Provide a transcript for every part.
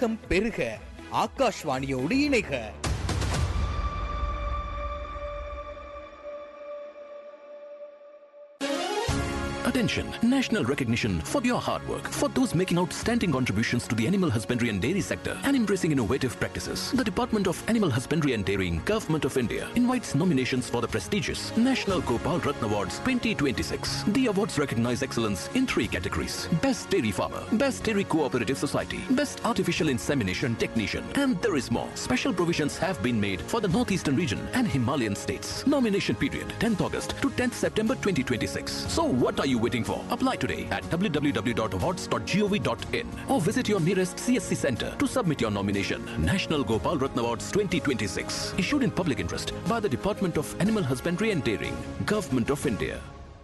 வேகம் பெருக ஆகாஷ்வாணியோடு இணைக Attention! National recognition for your hard work. For those making outstanding contributions to the animal husbandry and dairy sector and embracing innovative practices, the Department of Animal Husbandry and Dairying, Government of India invites nominations for the prestigious National Gopal Ratna Awards 2026. The awards recognize excellence in three categories Best Dairy Farmer, Best Dairy Cooperative Society, Best Artificial Insemination Technician, and there is more. Special provisions have been made for the Northeastern region and Himalayan states. Nomination period 10th August to 10th September 2026. So, what are you waiting for? Apply today at www.awards.gov.in or visit your nearest CSC center to submit your nomination. National Gopal Ratna Awards 2026. Issued in public interest by the Department of Animal Husbandry and Dairying, Government of India.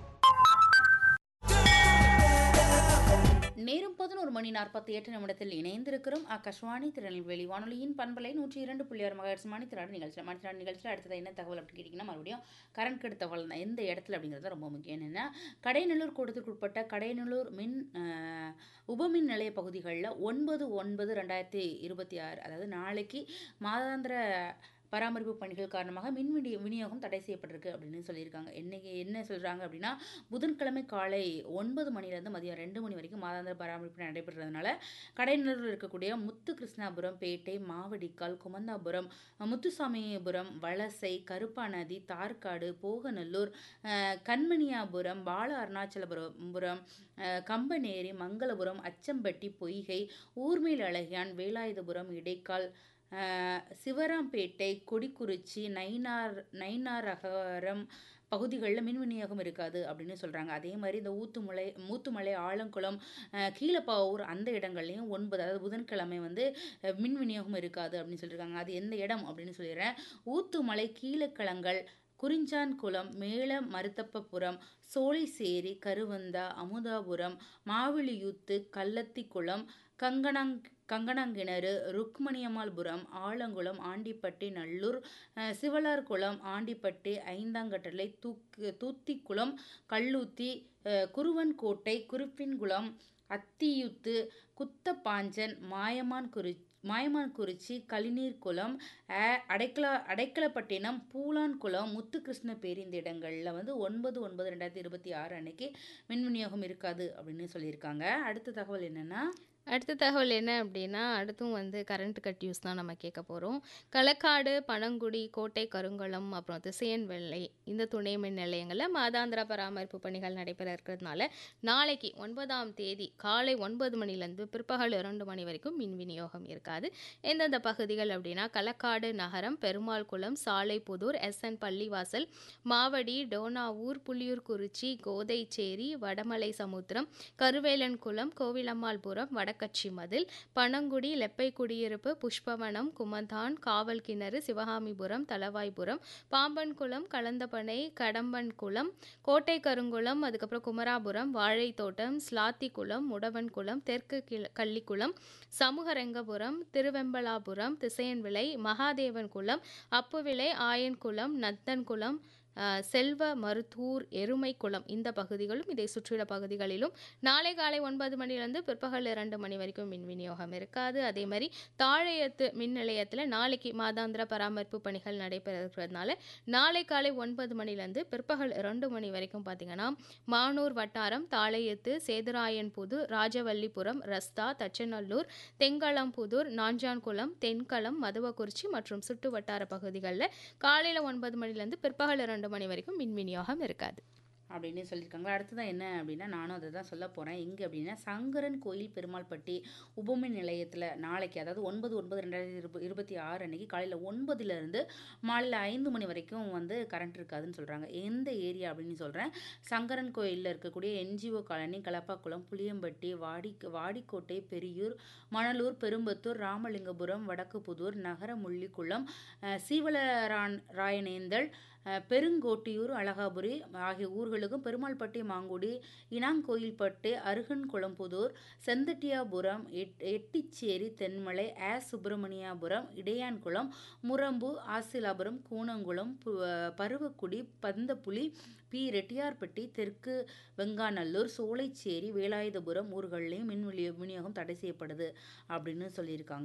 நேரம் பதினோரு மணி நாற்பத்தி எட்டு நிமிடத்தில் இணைந்திருக்கிறோம் ஆகாஷ்வாணி திருநெல்வேலி வானொலியின் பண்பலை நூற்றி இரண்டு புள்ளி ஆறு மகர்ஸ் மணித்திராடு நிகழ்ச்சி மணித்திராடு நிகழ்ச்சியில் அடுத்தது என்ன தகவல் அப்படின்னு கேட்டிங்கன்னா மறுபடியும் கரண்ட் கெடுத்த தகவல் தான் எந்த இடத்துல அப்படிங்கிறது ரொம்ப முக்கியம் என்னென்னா கடைநல்லூர் கூட்டத்திற்குட்பட்ட கடைநல்லூர் மின் அஹ், உபமின் நிலைய பகுதிகளில் ஒன்பது ஒன்பது ரெண்டாயிரத்தி இருபத்தி ஆறு அதாவது நாளைக்கு மாதாந்திர பராமரிப்பு பணிகள் காரணமாக மின் வினி விநியோகம் தடை செய்யப்பட்டிருக்கு அப்படின்னு சொல்லியிருக்காங்க என்னைக்கு என்ன சொல்கிறாங்க அப்படின்னா புதன்கிழமை காலை ஒன்பது மணிலேருந்து மதியம் ரெண்டு மணி வரைக்கும் மாதாந்திர பராமரிப்பு நடைபெறதுனால கடைநல்லூரில் இருக்கக்கூடிய முத்து கிருஷ்ணாபுரம் பேட்டை மாவடிக்கால் குமந்தாபுரம் முத்துசாமிபுரம் வலசை கருப்பாநதி தார்காடு போகநல்லூர் அஹ், கண்மணியாபுரம் பால அருணாச்சலபுரம் புரம் அஹ், கம்பனேரி மங்களபுரம் அச்சம்பட்டி பொய்கை ஊர்மேல் அழகியான் வேலாயுதபுரம் இடைக்கால் அஹ், சிவராம்பேட்டை கொடிக்குறிச்சி நைனார் நைனாரகரம் பகுதிகளில் மின் விநியோகம் இருக்காது அப்படின்னு சொல்கிறாங்க அதே மாதிரி இந்த ஊத்துமலை மூத்துமலை ஆலங்குளம் அஹ், கீழப்பாவூர் அந்த இடங்கள்லையும் ஒன்பது அதாவது புதன்கிழமை வந்து அஹ், மின் விநியோகம் இருக்காது அப்படின்னு சொல்லியிருக்காங்க அது எந்த இடம் அப்படின்னு சொல்லிடுறேன் ஊத்துமலை கீழக்கிழங்கள் குறிஞ்சான்குளம் மேல மருத்தப்பபுரம் சோலைசேரி கருவந்தா அமுதாபுரம் மாவிலியூத்து கள்ளத்திக்குளம் கங்கணங் கங்கணங்கிணறு ருக்மணியம்மாள்புரம் ஆலங்குளம் ஆண்டிப்பட்டி நல்லூர் அஹ், சிவலார்குளம் ஆண்டிப்பட்டி ஐந்தாங்கட்டளை தூக்கு தூத்திக்குளம் கல்லூத்தி அஹ், குருவன்கோட்டை குருப்பின்குளம் அத்தியுத்து குத்தப்பாஞ்சன் மாயமான்குறி மாயமான்குறிச்சி கலிநீர்குளம் அ- அடைக்கல அடைக்கலப்பட்டினம் பூலான்குளம் முத்துகிருஷ்ணபேரி இந்த இடங்களில் வந்து ஒன்பது ஒன்பது ரெண்டாயிரத்தி இருபத்தி ஆறு அன்னைக்கு மின் விநியோகம் இருக்காது அப்படின்னு சொல்லியிருக்காங்க அடுத்த தகவல் என்னன்னா அடுத்த தகவல் என்ன அப்படின்னா அடுத்தும் வந்து கரண்ட் கட் யூஸ் தான் நம்ம கேட்க போகிறோம் களக்காடு பனங்குடி கோட்டை கருங்குளம் அப்புறம் திசையன் வெள்ளை இந்த துணை மின் நிலையங்களில் மாதாந்திர பராமரிப்பு பணிகள் நடைபெற இருக்கிறதுனால நாளைக்கு ஒன்பதாம் தேதி காலை ஒன்பது மணிலேருந்து பிற்பகல் இரண்டு மணி வரைக்கும் மின் விநியோகம் இருக்காது எந்தெந்த பகுதிகள் அப்படின்னா களக்காடு நகரம் பெருமாள் குளம் சாலைப்புதூர் எஸ்என் பள்ளிவாசல் மாவடி டோனாவூர் புலியூர்குறிச்சி கோதைச்சேரி வடமலை சமுத்திரம் கருவேலன்குளம் கோவிலம்மாள்புரம் வடக்கச்சி மதில் பனங்குடி லெப்பை குடியிருப்பு புஷ்பவனம் குமந்தான் காவல் கிணறு சிவகாமிபுரம் தலவாய்புரம் பாம்பன்குளம் கலந்தபனை கடம்பன்குளம் கோட்டை கருங்குளம் அதுக்கப்புறம் குமராபுரம் வாழைத்தோட்டம் ஸ்லாத்திக்குளம் முடவன்குளம் தெற்கு கிள- கள்ளிக்குளம் சமூகரங்கபுரம் திருவெம்பலாபுரம் திசையன்விளை மகாதேவன்குளம் அப்புவிளை ஆயன்குளம் நத்தன்குளம் அஹ், செல்வ மருத்தூர் எருமைக்குளம் இந்த பகுதிகளும் இதை சுற்றியுள்ள பகுதிகளிலும் நாளை காலை ஒன்பது மணிலேருந்து பிற்பகல் இரண்டு மணி வரைக்கும் மின் விநியோகம் இருக்காது அதே மாதிரி தாழையத்து மின் நிலையத்தில் நாளைக்கு மாதாந்திர பராமரிப்பு பணிகள் நடைபெற இருக்கிறதுனால நாளை காலை ஒன்பது மணிலேருந்து பிற்பகல் இரண்டு மணி வரைக்கும் பார்த்தீங்கன்னா மானூர் வட்டாரம் தாழையத்து சேதுராயன்புது ராஜவல்லிபுரம் ரஸ்தா தச்சநல்லூர் தெங்களம்புதூர் நாஞ்சான்குளம் தென்களம் மதுவக்குறிச்சி மற்றும் சுற்று வட்டார பகுதிகளில் காலையில் ஒன்பது மணிலேருந்து பிற்பகல் இரண்டு மணி வரைக்கும் மின் விநியோகம் இருக்காது அப்படின்னு சொல்லியிருக்காங்க அடுத்ததான் என்ன அப்படின்னா நானும் அதை தான் சொல்ல போகிறேன் எங்கே அப்படின்னா சங்கரன் கோயில் பெருமாள்பட்டி உபமின் நிலையத்தில் நாளைக்கு அதாவது ஒன்பது ஒன்பது ரெண்டாயிரத்தி இருப இருபத்தி ஆறு அன்னைக்கு காலையில் ஒன்பதுலேருந்து மாலையில் ஐந்து மணி வரைக்கும் வந்து கரண்ட் இருக்காதுன்னு சொல்கிறாங்க எந்த ஏரியா அப்படின்னு சொல்கிறேன் சங்கரன் கோயிலில் இருக்கக்கூடிய என்ஜிஓ காலனி கலப்பாக்குளம் புளியம்பட்டி வாடி வாடிக்கோட்டை பெரியூர் மணலூர் பெரும்பத்தூர் ராமலிங்கபுரம் வடக்குப்புதூர் நகர முள்ளிக்குளம் அஹ், சீவலரான் ராயனேந்தல் அஹ், பெருங்கோட்டியூர் அழகாபுரி ஆகிய ஊர்களுக்கும் பெருமாள்பட்டி மாங்குடி இனாங்கோயில்பட்டு அருகன்குளம்புதூர் செந்தட்டியாபுரம் எட் எட்டிச்சேரி தென்மலை ஆ சுப்பிரமணியாபுரம் இடையான்குளம் முரம்பு ஆசிலாபுரம் கூனங்குளம் பு- பருவக்குடி பந்தப்புலி பி ரெட்டியார்பட்டி தெற்கு வெங்காநல்லூர் சோலைச்சேரி வேலாயுதபுரம் ஊர்கள்லையும் மின் விநியோ- விநியோகம் தடை செய்யப்படுது அப்படின்னு சொல்லியிருக்காங்க